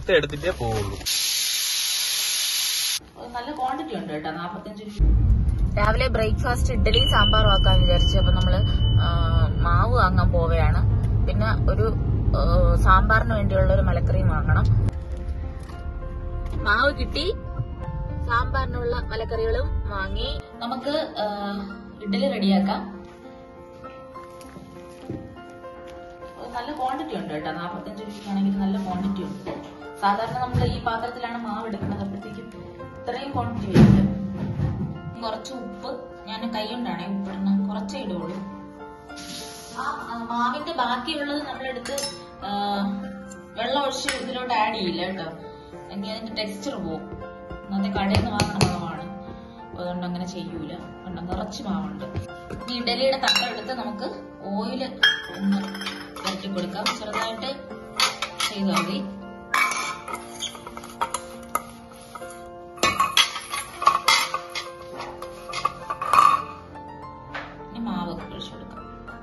മൊത്തം എടുത്തിട്ടേ പോവുള്ളൂ നല്ല ക്വാണ്ടിറ്റി ഉണ്ട് കേട്ടോ നാപ്പത്തഞ്ച് രാവിലെ ബ്രേക്ക്ഫാസ്റ്റ് ഇഡ്ഡലി സാമ്പാറും ആക്കാന്ന് വിചാരിച്ചു അപ്പൊ നമ്മള് ആ, മാവ് വാങ്ങാൻ പോവുകയാണ് പിന്നെ ഒരു ആ, സാമ്പാറിന് വേണ്ടിയുള്ള ഒരു മലക്കറിയും വാങ്ങണം മാവ് കിട്ടി സാമ്പാറിനുള്ള മലക്കറികളും വാങ്ങി നമുക്ക് ആ, ഇഡ്ഡലി റെഡിയാക്കാം നല്ല ക്വാണ്ടിറ്റി ഉണ്ട് കേട്ടോ നാപ്പത്തഞ്ച് രൂപയ്ക്കാണെങ്കിൽ നല്ല ക്വാണ്ടിറ്റി ഉണ്ട് സാധാരണ നമ്മൾ ഈ പാത്രത്തിലാണ് മാവ് എടുക്കുന്നത് അപ്പോഴത്തേക്കും ഇത്രയും ക്വാണ്ടിറ്റി വരില്ല കുറച്ച് ഉപ്പ് ഞാൻ കൈ കൊണ്ടാണേ ഉപ്പിടുന്ന കുറച്ചേ ഇടുള്ളൂ ആ ആ, മാവിന്റെ ബാക്കിയുള്ളത് നമ്മളെടുത്ത് ആ, വെള്ളം ഒഴിച്ച് ഇതിലോട്ട് ആഡ് ചെയ്യില്ല കേട്ടോ എങ്കിൽ അതിന്റെ ടെക്സ്ചർ പോകും ഇന്നത്തെ കടയിൽ നിന്ന് വാങ്ങുന്ന മാവാണ് അപ്പൊ അതുകൊണ്ട് അങ്ങനെ ചെയ്യൂല കണ്ടോ നിറച്ച് മാവുണ്ട് ഈ ഇഡലിയുടെ തട്ട എടുത്ത് നമുക്ക് ഓയില് ഒന്ന് ഇറക്കി കൊടുക്കാം ചെറുതായിട്ട് ചെയ്താൽ മതി ഇനി മാവ് ഒഴിച്ചു കൊടുക്കാം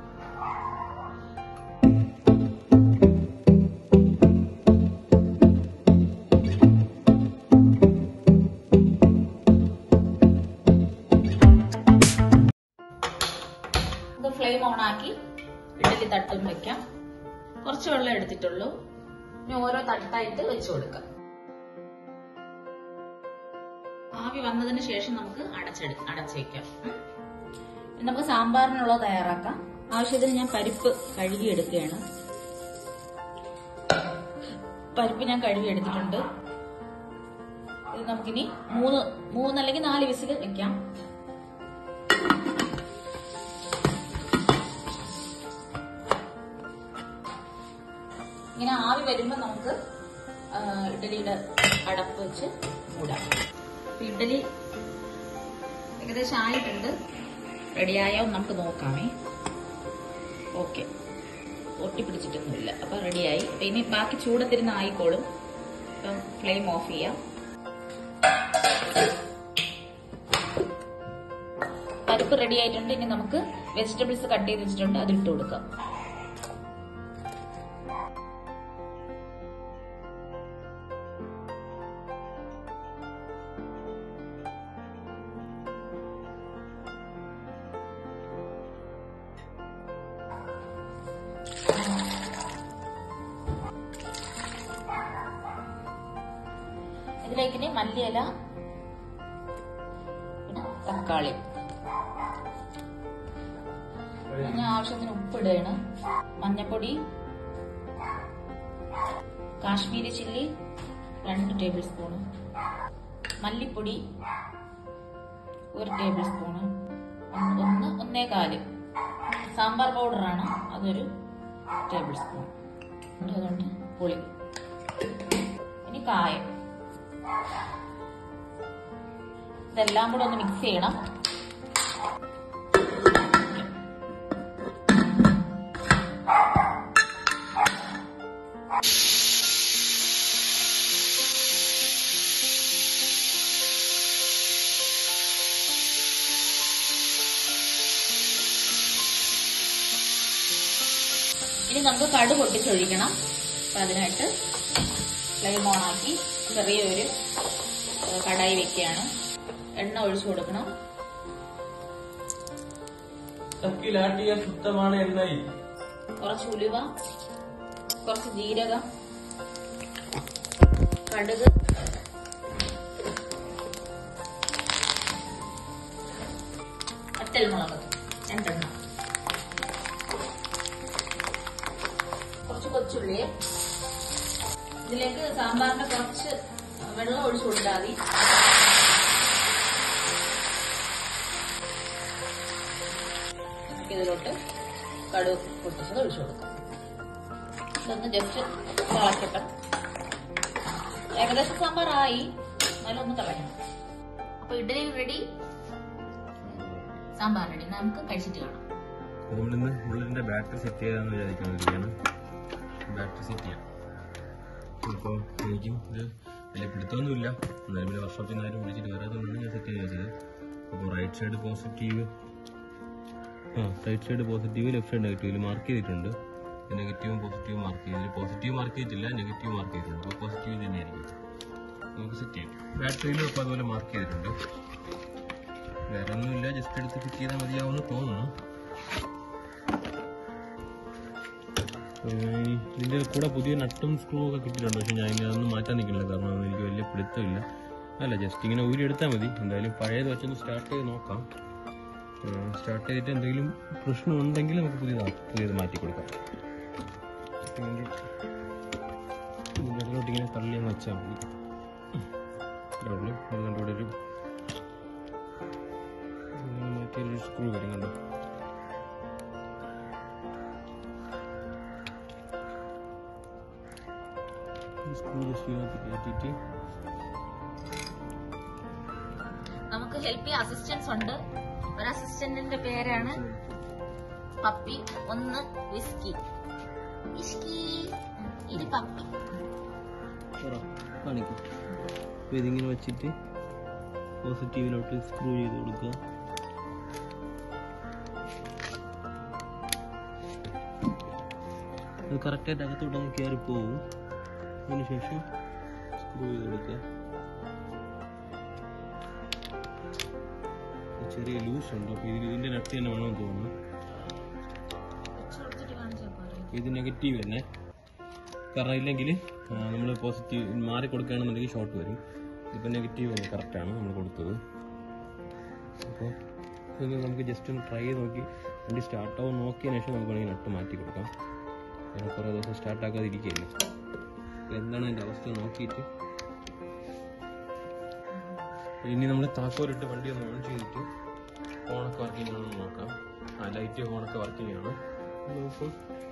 ഇത് ഫ്ലെയിം ഓൺ ആക്കി ഇഡലി തട്ടും വെക്കാം കുറച്ച് വെള്ളം എടുത്തിട്ടുള്ളൂ ഇനി ഓരോ തട്ടായിട്ട് വെച്ചു കൊടുക്കാം ആവി വന്നതിന് ശേഷം നമുക്ക് അടച്ചെടു അടച്ചേക്കാം ഉം. ഇനി നമുക്ക് സാമ്പാറിനുള്ളത് തയ്യാറാക്കാം ആവശ്യത്തിന് ഞാൻ പരിപ്പ് കഴുകി എടുക്കുകയാണ് പരിപ്പ് ഞാൻ കഴുകി എടുത്തിട്ടുണ്ട് ഇത് നമുക്കിനി മൂന്ന് മൂന്ന് അല്ലെങ്കിൽ നാല് വിസിൽ വെക്കാം ഇങ്ങനെ ആവി വരുമ്പോൾ നമുക്ക് ആ, ഇഡലിയുടെ അടപ്പ് വെച്ച് മൂടാം അപ്പൊ ഇഡലി ഏകദേശം ആയിട്ടുണ്ട് റെഡിയായോ നമുക്ക് നോക്കാമേ ഓക്കെ ഒട്ടിപ്പിടിച്ചിട്ടൊന്നുമില്ല അപ്പൊ റെഡിയായി അപ്പൊ ഇനി ബാക്കി ചൂടത്തിരുന്ന് ആയിക്കോളും അപ്പം ഫ്ലെയിം ഓഫ് ചെയ്യാം പരിപ്പ് റെഡി ആയിട്ടുണ്ട് ഇനി നമുക്ക് വെജിറ്റബിൾസ് കട്ട് ചെയ്ത് വെച്ചിട്ടുണ്ട് അത് ഇട്ട് കൊടുക്കാം ഇതിലേക്ക് ഇനി മല്ലിയില പിന്നെ തക്കാളി ഞാൻ ആവശ്യത്തിന് ഉപ്പിടുകയാണ് മഞ്ഞപ്പൊടി കാശ്മീരി ചില്ലി രണ്ട് ടേബിൾ സ്പൂണ് മല്ലിപ്പൊടി ഒരു ടേബിൾ സ്പൂണ് ഒന്ന് ഒന്ന് ഒന്നേ കാല് സാമ്പാർ പൗഡറാണ് അതൊരു ടേബിൾ സ്പൂൺ അതുകൊണ്ട് പുളി ഇനി കായം ഇതെല്ലാം കൂടെ ഒന്ന് മിക്സ് ചെയ്യണം ഇനി നമുക്ക് കടു പൊട്ടിച്ചൊഴിക്കണം അപ്പൊ അതിനായിട്ട് ഫ്ലെയിം ഓൺ ആക്കി ചെറിയൊരു ഏഹ്, കടായി വെക്കുകയാണ് എണ്ണ ഒഴിച്ചു കൊടുക്കണം ചക്കിലാട്ടിയ ശുദ്ധമാണ് എണ്ണയിൽ കുറച്ച് ഉലുവ കുറച്ച് ജീരകം കടുക് വറ്റൽമുളക് രണ്ടെണ്ണം കുറച്ച് കൊച്ചുള്ളി ഇതിലേക്ക് സാമ്പാറിന് കുറച്ച് വെള്ളം ഒഴിച്ചു കൊടുത്താൽ മതി നമുക്ക് ഇതിലോട്ട് കടുക് പൊട്ടിച്ചത് ഒഴിച്ചു കൊടുക്കാം ഇതൊന്ന് ജസ്റ്റ് തിളക്കട്ടെ ഏകദേശം സാമ്പാറായി എന്നാലും ഒന്ന് തിളക്കണം അപ്പൊ ഇഡലി റെഡി സാമ്പാർ റെഡി നമുക്ക് കഴിച്ചിട്ട് കാണാം നമ്മളിന്ന് ബുള്ളറ്റിന്റെ ബാറ്ററി സെറ്റ് ചെയ്യാന്ന് വിചാരിക്കാണ്ടിരിക്കുകയാണ് ബാറ്ററി സെറ്റ് ചെയ്യാം ഇപ്പോൾ എനിക്കും ഇത് വലിയ പിടുത്തമൊന്നുമില്ല എന്നാലും പിന്നെ വർഷോപ്പിൽ നിന്ന് ആരും വിളിച്ചിട്ട് വരാത്തതുകൊണ്ടാണ് ഞാൻ സെറ്റ് ചെയ്യാൻ വെച്ചത് അപ്പോൾ റൈറ്റ് സൈഡ് പോസിറ്റീവ് ആ right side positive left side negative mark ചെയ്തിട്ടുണ്ട് നെഗറ്റീവും പോസിറ്റീവും മാർക്ക് ചെയ്തില്ല പോസിറ്റീവ് മാർക്ക് ചെയ്തിട്ടില്ല നെഗറ്റീവ് മാർക്ക് ചെയ്തിട്ടുണ്ട് അപ്പോൾ പോസിറ്റീവ് തന്നെയായിരിക്കും നമുക്ക് സെറ്റ് ചെയ്യാം ബാറ്ററിയിലും ഇപ്പോൾ അതുപോലെ മാർക്ക് ചെയ്തിട്ടുണ്ട് വേറെ ഒന്നുമില്ല ജസ്റ്റ് എടുത്ത് ഫിറ്റ് ചെയ്താൽ മതിയാവുമെന്ന് തോന്നുന്നു ഏഹ് ഇതിന്റെ കൂടെ പുതിയ നട്ടും സ്ക്രൂ ഒക്കെ കിട്ടിയിട്ടുണ്ട് പക്ഷെ ഞാൻ ഇനി അതൊന്നും മാറ്റാൻ നിൽക്കുന്നില്ല കാരണം എനിക്ക് വലിയ പിടുത്തമില്ല അല്ല ജസ്റ്റ് ഇങ്ങനെ ഊരി എടുത്താൽ മതി എന്തായാലും പഴയത് വെച്ചൊന്ന് സ്റ്റാർട്ട് ചെയ്ത് നോക്കാം സ്റ്റാർട്ട് ചെയ്തിട്ട് എന്തെങ്കിലും പ്രശ്നം ഉണ്ടെങ്കിൽ നമുക്ക് പുതിയതാ പുതിയത് മാറ്റി കൊടുക്കാം ഇതിലോട്ട് ഇങ്ങനെ തള്ളി അങ്ങ് വെച്ചാൽ മതി ഇത്രേ ഉള്ളൂ അതിൻ്റെ കൂടെ ഒരു ഇങ്ങനെ മാറ്റിയൊരു സ്ക്രൂ വരും കണ്ടോ സ്ക്രൂ ജസ്റ്റ് ഇതിനകത്ത് കയറ്റിയിട്ട് നമുക്ക് ഹെൽപ്പ് ചെയ്യാൻ അസിസ്റ്റൻസ് ഉണ്ട് ഒരു അസിസ്റ്റന്റിന്റെ പേരാണ് പപ്പി ഒന്ന് വിസ്കി വിസ്കി ഇത് പപ്പി കാണിക്കും അപ്പോൾ ഇതിങ്ങനെ വെച്ചിട്ട് പോസിറ്റീവിലോട്ട് സ്ക്രൂ ചെയ്ത് കൊടുക്കുക അത് കറക്റ്റായിട്ട് അകത്തോട്ട് അങ്ങ് കയറി പോകും അതിനുശേഷം സ്ക്രൂ ചെയ്ത് കൊടുക്കുക ചെറിയ ലൂസ് ഉണ്ട് അപ്പോൾ ഇതിന് ഇതിൻ്റെ നട്ട് തന്നെ വേണമെന്ന് തോന്നുന്നു ഇത് നെഗറ്റീവ് തന്നെ കാരണം ഇല്ലെങ്കിൽ നമ്മൾ പോസിറ്റീവ് മാറി കൊടുക്കുകയാണെന്നുണ്ടെങ്കിൽ ഷോർട്ട് വരും ഇപ്പം നെഗറ്റീവ് തന്നെ കറക്റ്റാണ് നമ്മൾ കൊടുത്തത് അപ്പോൾ ഇത് നമുക്ക് ജസ്റ്റ് ഒന്ന് ട്രൈ ചെയ്ത് നോക്കി വണ്ടി സ്റ്റാർട്ട് ആവും നോക്കിയതിന് ശേഷം നമുക്ക് വേണമെങ്കിൽ നട്ട് മാറ്റി കൊടുക്കാം കാരണം കുറേ ദിവസം സ്റ്റാർട്ട് ആക്കാതെ ഇരിക്കുകയല്ലേ അപ്പോൾ എന്താണ് അതിൻ്റെ അവസ്ഥ നോക്കിയിട്ട് ഇനി നമ്മൾ താക്കോലിട്ട് വണ്ടി ഒന്ന് ഓൺ ചെയ്തിട്ട് ഫോണൊക്കെ വർക്കിംഗ് ആണെന്ന് നോക്കാം ആ ലൈറ്റ് ഫോണൊക്കെ വർക്കിംഗ് ആണ് നോക്കും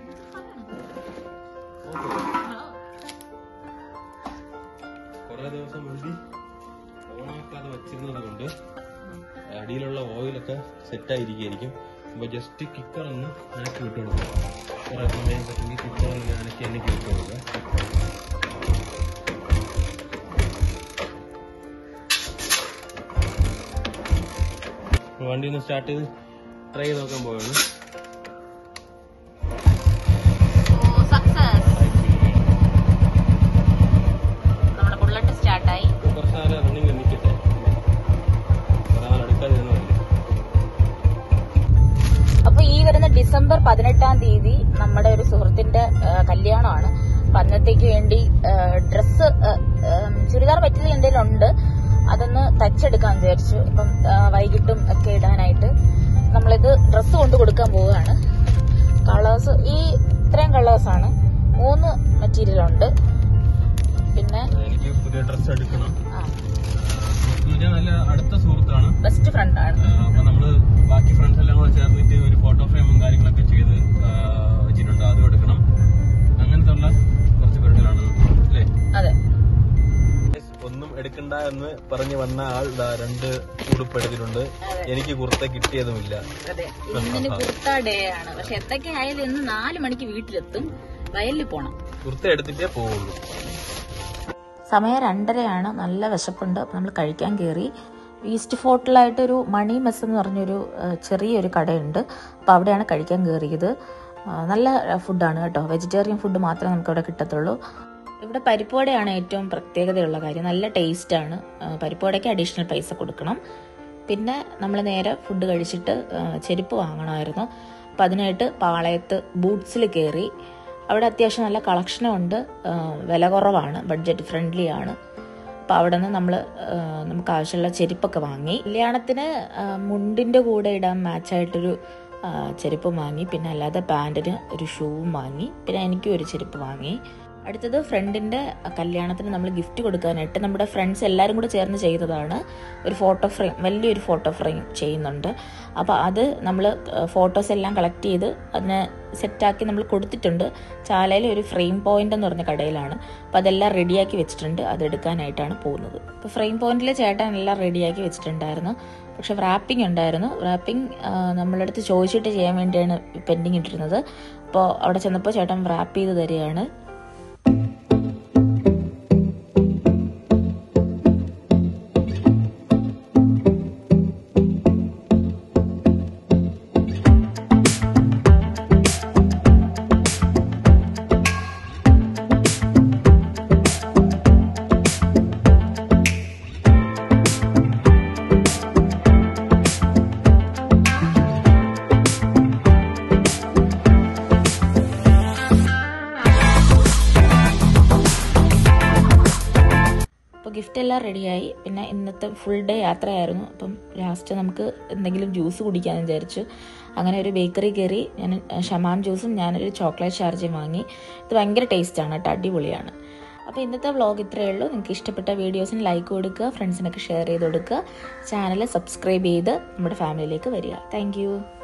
കുറേ ദിവസം വണ്ടി ഓണാക്കാതെ വെച്ചിരുന്നത് കൊണ്ട് അടിയിലുള്ള ഓയിലൊക്കെ സെറ്റായിരിക്കും അപ്പോൾ ജസ്റ്റ് കിക്കർ ഒന്ന് അനക്കി വിട്ടു കൊടുക്കുക കുറേ സമയം പറ്റുമെങ്കിൽ കിക്കർ ഒന്ന് അനക്കി അനക്കി വിട്ടു കൊടുക്കുക അപ്പോൾ വണ്ടി ഒന്ന് സ്റ്റാർട്ട് ചെയ്ത് ട്രൈ ചെയ്ത് നോക്കാൻ പോവുകയാണ് സക്സസ് നമ്മുടെ ബുള്ളറ്റ് സ്റ്റാർട്ടായി കുറച്ച് നേരം റണ്ണിങ് നിൽക്കട്ടെ ഒരാൾ അടുക്കാതിരുന്നതല്ലേ അപ്പൊ ഈ വരുന്ന ഡിസംബർ പതിനെട്ടാം തീയതി നമ്മുടെ ഒരു സുഹൃത്തിന്റെ ആ, കല്യാണമാണ് അപ്പൊ അന്നത്തേക്ക് വേണ്ടി ഡ്രസ്സ് ചുരിദാർ പറ്റിയത് എന്തെങ്കിലും ഉണ്ട് അതൊന്ന് തച്ചെടുക്കാൻ വിചാരിച്ചു ഇപ്പം ആ, വൈകിട്ടും ഒക്കെ ഇടാനായിട്ട് നമ്മളിത് ഡ്രസ്സ് കൊണ്ട് കൊടുക്കാൻ പോവുകയാണ് കളേഴ്സ് ഈ ഇത്രയും കളേഴ്സ് ആണ് മൂന്ന് മെറ്റീരിയൽ ഉണ്ട് പിന്നെ എനിക്ക് പുതിയ ഡ്രസ്സ് എടുക്കണം ഇത് നല്ല അടുത്ത സുഹൃത്താണ് ബെസ്റ്റ് ഫ്രണ്ട് ആണ് ആ, അപ്പൊ നമ്മള് ബാക്കി ഫ്രണ്ട്സ് എല്ലാം കൂടെ ചേർന്നിട്ട് ഒരു ഫോട്ടോ ഫ്രെയിമും കാര്യങ്ങളൊക്കെ ചെയ്ത് ആ, വെച്ചിട്ടുണ്ട് അതും എടുക്കണം അങ്ങനത്തെ ഉള്ള കുറച്ച് പരിപാടികളാണ് അല്ലേ അതെ ഒന്നും എടുക്കണ്ട എന്ന് പറഞ്ഞു വന്ന ആൾ ദാ രണ്ട് ഉടുപ്പ് എടുത്തിട്ടുണ്ട് അതെ. എനിക്ക് കുർത്ത കിട്ടിയതുമില്ല അതെ ഇന്നിന് കുർത്ത ഡേ ആണ് പക്ഷെ എത്തൊക്കെ ആയാലും ഇന്ന് നാല് മണിക്ക് വീട്ടിലെത്തും വയലിൽ പോണം കുർത്ത എടുത്തിട്ടേ പോവുള്ളൂ സമയം രണ്ടരയാണ് നല്ല വിശപ്പുണ്ട് അപ്പം നമ്മൾ കഴിക്കാൻ കയറി ഈസ്റ്റ് ഫോർട്ടിലായിട്ടൊരു മണി മെസ് എന്ന് പറഞ്ഞൊരു ആ, ചെറിയൊരു കടയുണ്ട് അപ്പോൾ അവിടെയാണ് കഴിക്കാൻ കയറിയത് ആ, നല്ല ഫുഡാണ് കേട്ടോ വെജിറ്റേറിയൻ ഫുഡ് മാത്രമേ നമുക്ക് ഇവിടെ കിട്ടത്തുള്ളൂ ഇവിടെ പരിപ്പുവടയാണ് ഏറ്റവും പ്രത്യേകതയുള്ള കാര്യം നല്ല ടേസ്റ്റാണ് പരിപ്പുവടയ്ക്ക് അഡീഷണൽ പൈസ കൊടുക്കണം പിന്നെ നമ്മൾ നേരെ ഫുഡ് കഴിച്ചിട്ട് ആ, ചെരുപ്പ് വാങ്ങണമായിരുന്നു അപ്പം അതിനായിട്ട് പാളയത്ത് ബൂട്ട്സിൽ കയറി അവിടെ അത്യാവശ്യം നല്ല കളക്ഷനും ഉണ്ട് ആ, വില കുറവാണ് ബഡ്ജറ്റ് ഫ്രണ്ട്ലി ആണ് അപ്പോൾ അവിടെ നിന്ന് നമ്മൾ നമുക്ക് ആവശ്യമുള്ള ചെരുപ്പൊക്കെ വാങ്ങി കല്യാണത്തിന് ആ, മുണ്ടിൻ്റെ കൂടെ ഇടാൻ മാച്ചായിട്ടൊരു ആ, ചെരുപ്പും വാങ്ങി പിന്നെ അല്ലാതെ പാൻറ്റിന് ഒരു ഷൂവും വാങ്ങി പിന്നെ എനിക്കും ഒരു ചെരുപ്പ് വാങ്ങി അടുത്തത് ഫ്രണ്ടിൻ്റെ കല്യാണത്തിന് നമ്മൾ ഗിഫ്റ്റ് കൊടുക്കാനായിട്ട് നമ്മുടെ ഫ്രണ്ട്സ് എല്ലാവരും കൂടെ ചേർന്ന് ചെയ്തതാണ് ഒരു ഫോട്ടോ ഫ്രെയിം വലിയൊരു ഫോട്ടോ ഫ്രെയിം ചെയ്യുന്നുണ്ട് അപ്പോൾ അത് നമ്മൾ ഫോട്ടോസ് എല്ലാം കളക്ട് ചെയ്ത് അതിനെ സെറ്റാക്കി നമ്മൾ കൊടുത്തിട്ടുണ്ട് ചാലയിലെ ഒരു ഫ്രെയിം പോയിന്റ് എന്ന് പറഞ്ഞ കടയിലാണ് അപ്പോൾ അതെല്ലാം റെഡിയാക്കി വെച്ചിട്ടുണ്ട് അത് എടുക്കാനായിട്ടാണ് പോകുന്നത് അപ്പോൾ ഫ്രെയിം പോയിന്റിൽ ചേട്ടൻ എല്ലാം റെഡിയാക്കി വെച്ചിട്ടുണ്ടായിരുന്നു പക്ഷെ റാപ്പിംഗ് ഉണ്ടായിരുന്നു റാപ്പിംഗ് നമ്മളടുത്ത് ചോദിച്ചിട്ട് ചെയ്യാൻ വേണ്ടിയാണ് പെൻഡിങ് ഇട്ടിരുന്നത് അപ്പോൾ അവിടെ ചെന്നപ്പോൾ ചേട്ടൻ റാപ്പ് ചെയ്ത് തരികയാണ് ബ്രേക്ക്ഫാസ്റ്റ് എല്ലാം റെഡിയായി പിന്നെ ഇന്നത്തെ ഫുൾ ഡേ യാത്രയായിരുന്നു അപ്പം ലാസ്റ്റ് നമുക്ക് എന്തെങ്കിലും ജ്യൂസ് കുടിക്കാമെന്ന് വിചാരിച്ചു അങ്ങനെ ഒരു ബേക്കറി കയറി ഞാൻ ഷമാം ജ്യൂസും ഞാനൊരു ചോക്ലേറ്റ് ഷാർജയും വാങ്ങി ഇത് ഭയങ്കര ടേസ്റ്റാണ് കേട്ടോ അടിപൊളിയാണ് അപ്പോൾ ഇന്നത്തെ വ്ളോഗ് ഇത്രയേ ഉള്ളൂ നിങ്ങൾക്ക് ഇഷ്ടപ്പെട്ട വീഡിയോസിന് ലൈക്ക് കൊടുക്കുക ഫ്രണ്ട്സിനൊക്കെ ഷെയർ ചെയ്ത് കൊടുക്കുക ചാനൽ സബ്സ്ക്രൈബ് ചെയ്ത് നമ്മുടെ ഫാമിലിയിലേക്ക് വരിക താങ്ക്